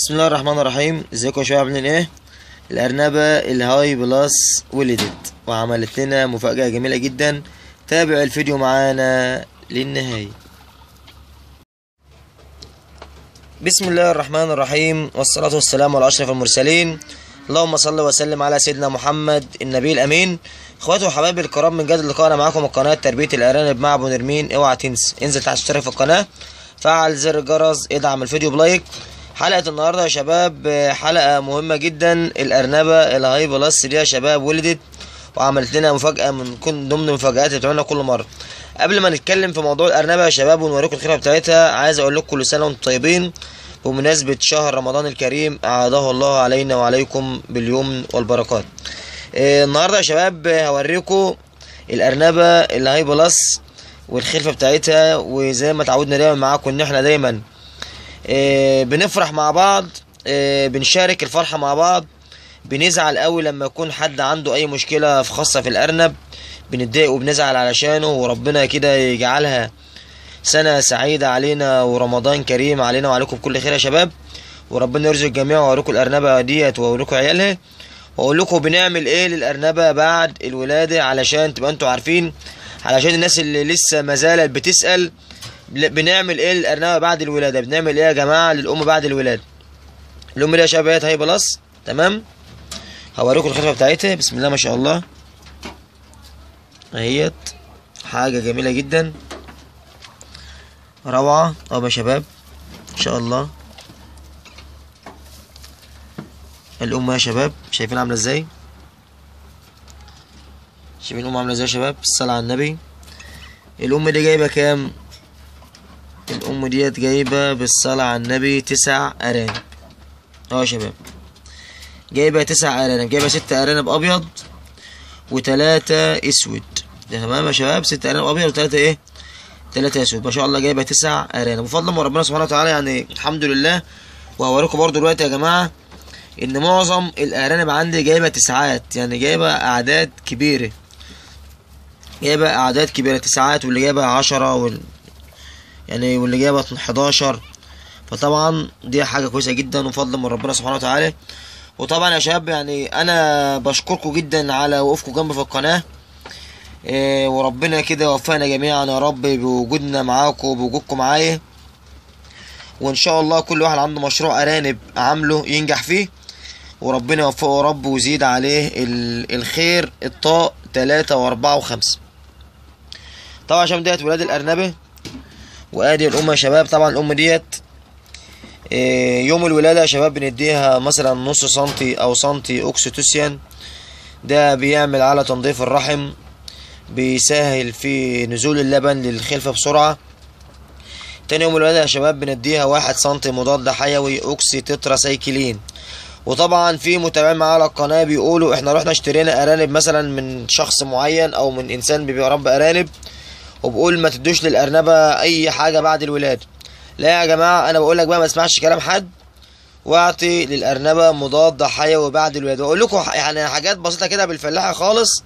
بسم الله الرحمن الرحيم ازيكم يا شباب عاملين ايه الارنبه الهاي بلس ولدت وعملت لنا مفاجاه جميله جدا تابع الفيديو معانا للنهايه بسم الله الرحمن الرحيم والصلاه والسلام على اشرف المرسلين اللهم صل وسلم على سيدنا محمد النبي الامين اخواتي وحبايبي الكرام من جديد لقاءنا معاكم القناه تربيه الارانب مع ابو نرمين اوعى تنسى انزل تحت اشترك في القناه فعل زر الجرس ادعم الفيديو بلايك حلقة النهاردة يا شباب حلقة مهمة جدا الأرنبة الهاي بلس دي يا شباب ولدت وعملت لنا مفاجأة من كل ضمن المفاجآت اللي بتعملنا كل مرة قبل ما نتكلم في موضوع الأرنبة يا شباب ونوريكم الخيرة بتاعتها عايز أقول لكم كل سنة وأنتم طيبين بمناسبة شهر رمضان الكريم أعاده الله علينا وعليكم باليمن والبركات إيه النهاردة يا شباب هوريكم الأرنبة الهاي بلس والخلفة بتاعتها وزي ما تعودنا دايما معاكم إن احنا دايما آه، بنفرح مع بعض آه، بنشارك الفرحة مع بعض بنزعل قوي لما يكون حد عنده اي مشكلة في خاصة في الارنب بنتضايق وبنزعل علشانه وربنا كده يجعلها سنة سعيدة علينا ورمضان كريم علينا وعليكم بكل خير يا شباب وربنا يرزق الجميع واوريكم الارنبة ديت واوريكم عيالها واقول لكم بنعمل ايه للارنبة بعد الولادة علشان تبقى انتوا عارفين علشان الناس اللي لسه ما زالت بتسأل ل- بنعمل ايه للارنبه بعد الولاده بنعمل ايه يا جماعه للام بعد الولاده الام دي يا شباب هي بلس تمام هوريكم الخلفه بتاعتها بسم الله ما شاء الله اهيت حاجه جميله جدا روعه اهو يا شباب ان شاء الله الام يا شباب شايفين عامله ازاي شايفين الام عامله ازاي يا شباب الصلاه على النبي الام دي جايبه كام الام ديت جايبه بالصلاه على النبي تسع ارانب اهو يا شباب جايبه تسع ارانب جايبه ست ارانب ابيض وتلاتة اسود تمام يا شباب ست ارانب ابيض وتلاتة ايه تلاتة اسود ما شاء الله جايبه تسع ارانب بفضل من ربنا سبحانه وتعالى يعني الحمد لله وهوريكم برضو دلوقتي يا جماعه ان معظم الارانب عندي جايبه تسعات يعني جايبه اعداد كبيره جايبه اعداد كبيره تسعات واللي جايبه عشرة وال... يعني واللي جايبه 11 فطبعا دي حاجه كويسه جدا وفضل من ربنا سبحانه وتعالى وطبعا يا شباب يعني انا بشكركم جدا على وقوفكم جنبي في القناه إيه وربنا كده يوفقنا جميعا يا رب بوجودنا معاكم وبوجودكم معايا وان شاء الله كل واحد عنده مشروع ارانب عامله ينجح فيه وربنا يوفقه يا رب ويزيد عليه ال- الخير الطاق تلاتة واربعة وخمسة طبعا عشان ديت ولاد الارنبه وادي الام يا شباب طبعا الام ديت إيه، يوم الولادة يا شباب بنديها مثلا نص سنتي او سنتي اوكسيتوسيان ده بيعمل على تنظيف الرحم بيسهل في نزول اللبن للخلفة بسرعة تاني يوم الولادة يا شباب بنديها واحد سنتي مضاد حيوي اوكسي تترا سايكلين وطبعا في متابعين معانا على القناة بيقولوا احنا رحنا اشترينا ارانب مثلا من شخص معين او من انسان بيربي ارانب وبقول ما تدوش للارنبه اي حاجه بعد الولاده لا يا جماعه انا بقول لك بقى ما اسمعش كلام حد واعطي للارنبه مضاد حيوي بعد الولاده واقول لكم ح- يعني حاجات بسيطه كده بالفلاحه خالص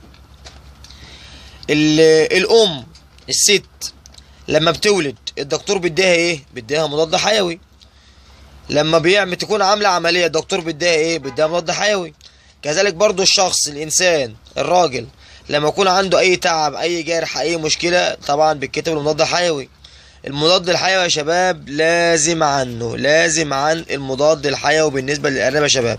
ال- الام الست لما بتولد الدكتور بيديها ايه بيديها مضاد حيوي لما بيعمل تكون عامله عمليه الدكتور بيديها ايه بيديها مضاد حيوي كذلك برضو الشخص الانسان الراجل لما يكون عنده اي تعب اي جرح اي مشكله طبعا بيتكتب له مضاد حيوي المضاد الحيوي يا شباب لازم عنه لازم عن المضاد الحيوي بالنسبه للارنب يا شباب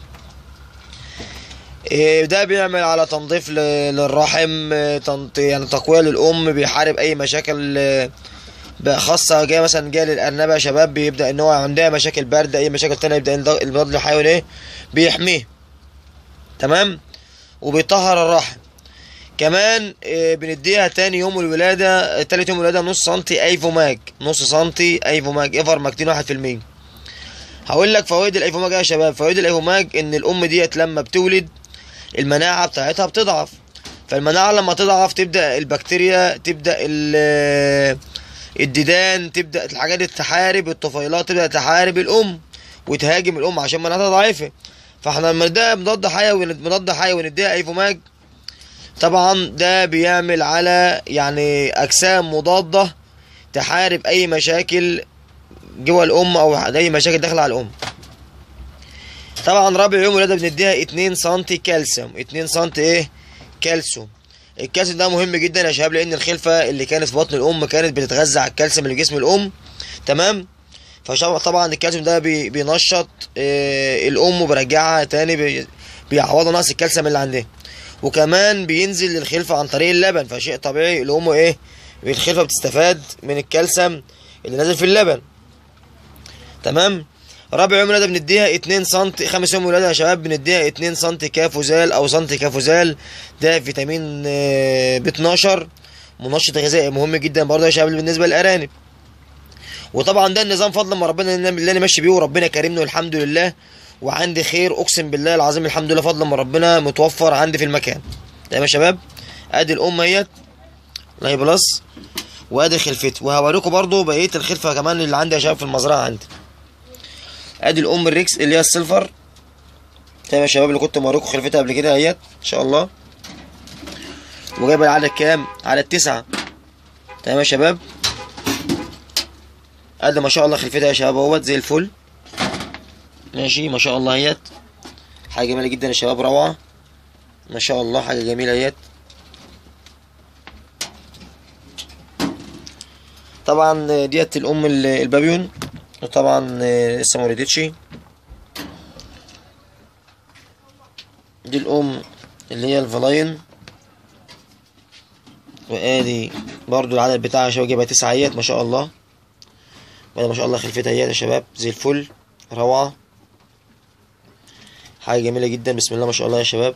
إيه ده بيعمل على تنظيف ل- للرحم إيه تنط- يعني تقويه للام بيحارب اي مشاكل إيه، بقى خاصه جايه مثلا جايه للارنبه يا شباب بيبدا ان هو عندها مشاكل برد اي مشاكل تانية يبدا الض- المضاد الحيوي ده بيحميه تمام وبيطهر الرحم كمان آه، بنديها تاني يوم الولادة آه، تالت يوم الولادة نص سنتي ايفوماج نص سنتي ايفوماج ايفر ماكتين واحد في المية هقول لك فوائد الايفوماج إيه يا شباب فوائد الايفوماج ان الام ديت لما بتولد المناعة بتاعتها بتضعف فالمناعة لما تضعف تبدأ البكتيريا تبدأ ال- الديدان تبدأ الحاجات دي تحارب الطفيلات تبدأ تحارب الأم وتهاجم الأم عشان مناعتها ضعيفة فاحنا لما نديها مضاد حيوي مضاد حيوي نديها ايفوماج طبعا ده بيعمل على يعني اجسام مضاده تحارب اي مشاكل جوه الام او اي مشاكل داخله على الام طبعا رابع يوم ولاده بنديها 2 سم كالسيوم 2 سم ايه كالسيوم الكالسيوم ده مهم جدا يا شباب لان الخلفه اللي كانت في بطن الام كانت بتتغذى على الكالسيوم اللي في جسم الام تمام فطبعا الكالسيوم ده بي بينشط آه الام وبيرجعها تاني بي بيعوضوا نقص الكالسيوم اللي عندها وكمان بينزل للخلفه عن طريق اللبن فشيء طبيعي الام ايه الخلفه بتستفاد من الكالسيوم اللي نازل في اللبن تمام رابع يوم ولاده بنديها 2 سم خامس يوم ولاده يا شباب بنديها 2 سم كافوزال او سم كافوزال ده فيتامين ب 12 منشط غذائي مهم جدا برضه يا شباب بالنسبه للارانب وطبعا ده النظام فضل من ربنا اللي انا ماشي بيه وربنا كرمني والحمد لله وعندي خير اقسم بالله العظيم الحمد لله فضل من ربنا متوفر عندي في المكان تمام يا شباب ادي الام اهيت لاي بلس وادي خلفتي وهوريكم برضو بقيه الخلفه كمان اللي عندي يا شباب في المزرعه عندي ادي الام الريكس اللي هي السيلفر تمام يا شباب اللي كنت موريكم خلفتها قبل كده اهيت ان شاء الله وجايبه العدد كام عدد تسعة تمام يا شباب ادي ما شاء الله خلفتها يا شباب اهوت زي الفل ماشي ما شاء الله اهيت حاجه جميله جدا يا شباب روعه ما شاء الله حاجه جميله اهيت طبعا ديت الام البابيون وطبعا لسه ما ولدتش دي الام اللي هي الفلاين وادي برضو العدد بتاعها شباب جايبها تسعة اهيت ما شاء الله ما شاء الله خلفتها اهيت يا شباب زي الفل روعه حاجه جميله جدا بسم الله ما شاء الله يا شباب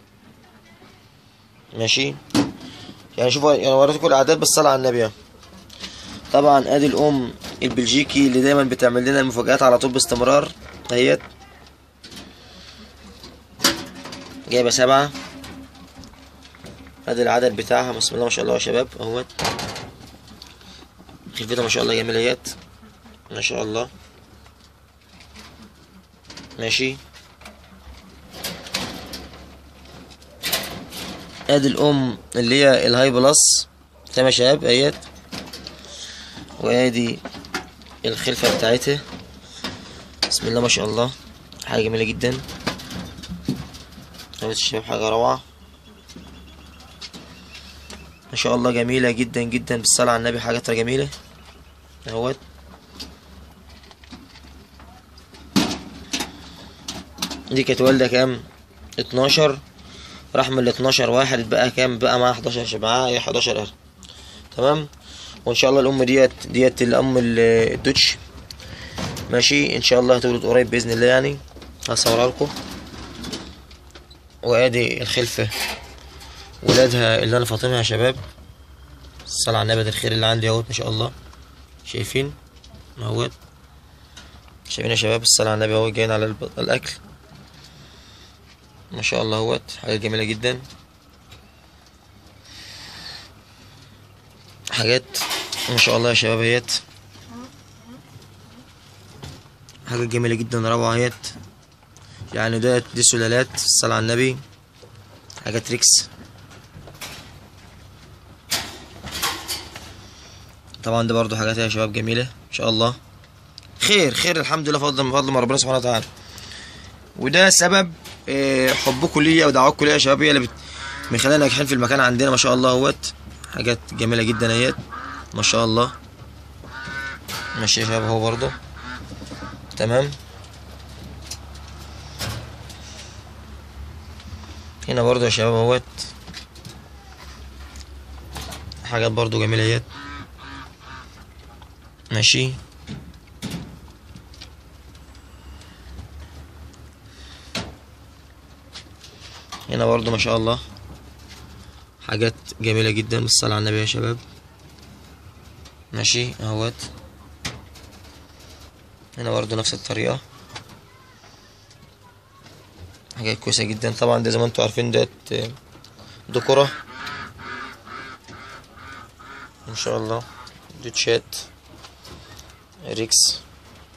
ماشي يعني شوفوا يعني وريتكم الاعداد بالصلاه على النبي طبعا ادي الام البلجيكي اللي دايما بتعمل لنا المفاجآت على طول باستمرار اهيت جايبه سبعة ادي العدد بتاعها بسم الله ما شاء الله يا شباب اهوت خلفتها ما شاء الله جميله اهيت ما شاء الله ماشي ادي الام اللي هي الهاي بلس تمام يا شباب اهيت وادي الخلفه بتاعتها بسم الله ما شاء الله حاجه جميله جدا اهوت الشباب حاجه روعه ما شاء الله جميله جدا جدا بالصلاه على النبي حاجاتها جميله اهوت دي كانت والده كام اتناشر راح من ال 12 واحد بقى كام بقى معاه 11 معاه 11 قرد تمام وان شاء الله الام ديت ديت الام الدوتش ماشي ان شاء الله هتولد قريب باذن الله يعني هصورها لكم وادي الخلفه ولادها اللي انا فاطمها يا شباب الصلاة على النبي الخير اللي عندي اهوت ما شاء الله شايفين اهوت شايفين يا شباب الصلاة على النبي اهوت جايين على الاكل ما شاء الله اهوت حاجة جميلة جدا حاجات ما شاء الله يا شباب اهيت حاجة جميلة جدا روعة اهيت يعني ده دي سلالات الصلاة على النبي حاجات ريكس طبعا ده برضو حاجات يا شباب جميلة ان شاء الله خير خير الحمد لله فضل من فضل من ربنا سبحانه وتعالى وده سبب حبكم ليا ودعواتكم ليا يا شباب هي اللي بت... مخلينا ناجحين في المكان عندنا ما شاء الله اهوت حاجات جميله جدا اهيت ما شاء الله ماشي يا شباب اهو برضه تمام هنا برضه يا شباب اهوت حاجات برضه جميله اهيت ماشي هنا برضو ما شاء الله حاجات جميلة جدا بالصلاة على النبي يا شباب ماشي اهوت هنا برضو نفس الطريقة حاجات كويسة جدا طبعا ده زي ما انتوا عارفين ديت دكرة ان شاء الله دي تشات ريكس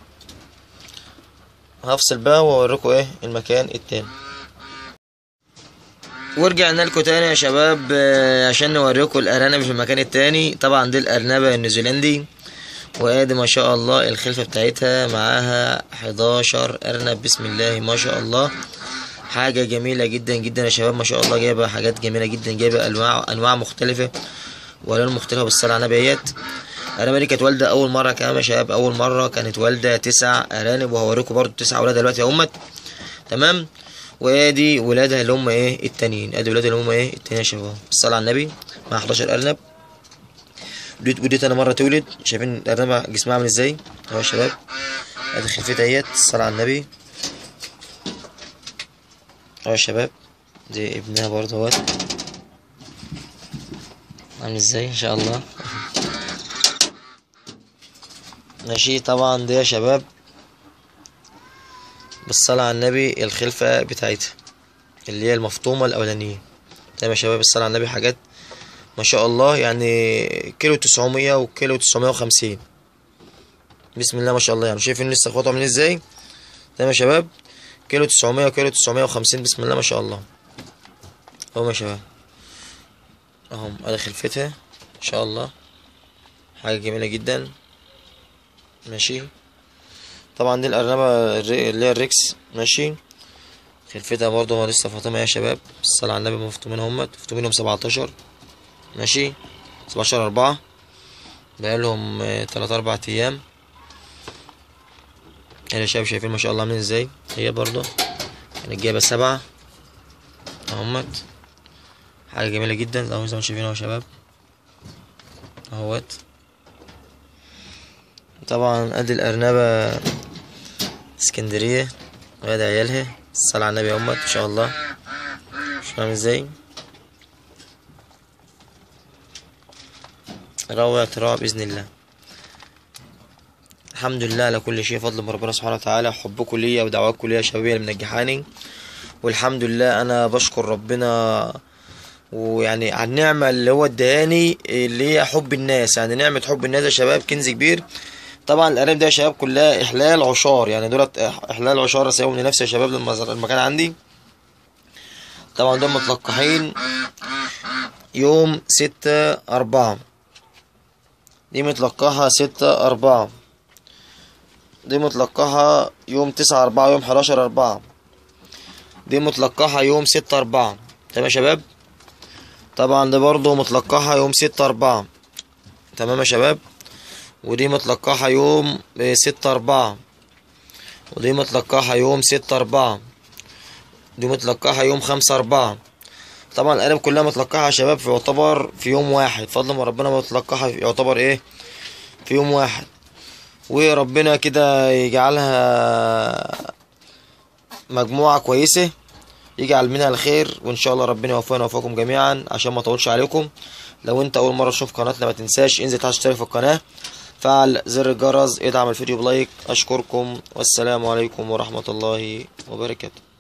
هفصل بقى واوريكم ايه المكان التاني ورجعنا لكم تاني يا شباب عشان نوريكم الارانب في المكان التاني طبعا دي الارنبه النيوزيلندي وادي ما شاء الله الخلفة بتاعتها معاها 11 ارنب بسم الله ما شاء الله حاجة جميلة جدا جدا يا شباب ما شاء الله جايبة حاجات جميلة جدا جايبة انواع انواع مختلفة والوان مختلفة بالصلاة على النبي اهيت الارانب دي كانت والدة اول مرة كمان يا شباب اول مرة كانت والدة تسع ارانب وهوريكم برضو تسع اولاد دلوقتي يا امت تمام وادي ولادها اللي هم ايه التانيين ادي ولادها اللي هم ايه التانيين يا شباب الصلاة على النبي مع 11 ارنب وديت وديت انا مره تولد شايفين الارنبه جسمها عامل ازاي اهو يا شباب ادي خلفتها اهيت الصلاه على النبي اهو يا شباب دي ابنها برضه اهوت عامل ازاي ان شاء الله ماشي طبعا دي يا شباب بالصلاة على النبي الخلفة بتاعتها اللي هي المفطومة الأولانية تمام يا شباب الصلاة على النبي حاجات ما شاء الله يعني كيلو تسعمية وكيلو تسعمية وخمسين بسم الله ما شاء الله يعني شايفين لسه اخواته عاملين ازاي تمام يا شباب كيلو تسعمية وكيلو تسعمية وخمسين بسم الله ما شاء الله اهو يا شباب اهو ادي خلفتها ان شاء الله حاجة جميلة جدا ماشي طبعا دي الأرنبة الري- اللي هي الريكس ماشي خلفتها برضه هو لسه فاطمة يا شباب الصلاة على النبي مفطومين همت مفطومينهم سبعتاشر ماشي سبعتاشر أربعة بقالهم آه، تلات أربع أيام يا شباب شايفين ما شاء الله عاملين ازاي هي برضه كانت جايبة سبعة اهمت حاجة جميلة جدا زي ما انتم شايفين اهو يا شباب اهوت طبعا ادي الأرنبة اسكندرية وادي عيالها الصلاة على النبي يا أمت إن شاء الله شوف عامل ازاي روعة روعة بإذن الله الحمد لله على كل شيء فضل من ربنا سبحانه وتعالى حبكم ليا ودعواتكم ليا يا شبابي اللي منجحاني والحمد لله أنا بشكر ربنا ويعني على النعمة اللي هو اداني اللي هي حب الناس يعني نعمة حب الناس يا شباب كنز كبير طبعا الأرانب دي يا شباب كلها إحلال عشار يعني دولت إحلال عشار رساهم لنفسي يا شباب للمزر- المكان عندي طبعا دول متلقحين يوم ستة أربعة دي متلقحة ستة أربعة دي متلقحة يوم تسعة أربعة يوم حداشر أربعة دي متلقحة يوم ستة أربعة تمام يا شباب طبعا دي برضو متلقحة يوم ستة أربعة تمام يا شباب ودي متلقحة يوم آه، ستة أربعة ودي متلقحة يوم ستة أربعة دي متلقحة يوم خمسة أربعة طبعا الأرانب كلها متلقحة يا شباب في يعتبر في يوم واحد فضل من ربنا متلقحة في- يعتبر إيه في يوم واحد وربنا كده يجعلها مجموعة كويسة يجعل منها الخير وإن شاء الله ربنا يوفقنا ويوفقكم جميعا عشان ما أطولش عليكم لو أنت أول مرة تشوف قناتنا ما تنساش انزل تحت اشترك في القناة فعل زر الجرس ادعم الفيديو بلايك أشكركم والسلام عليكم ورحمة الله وبركاته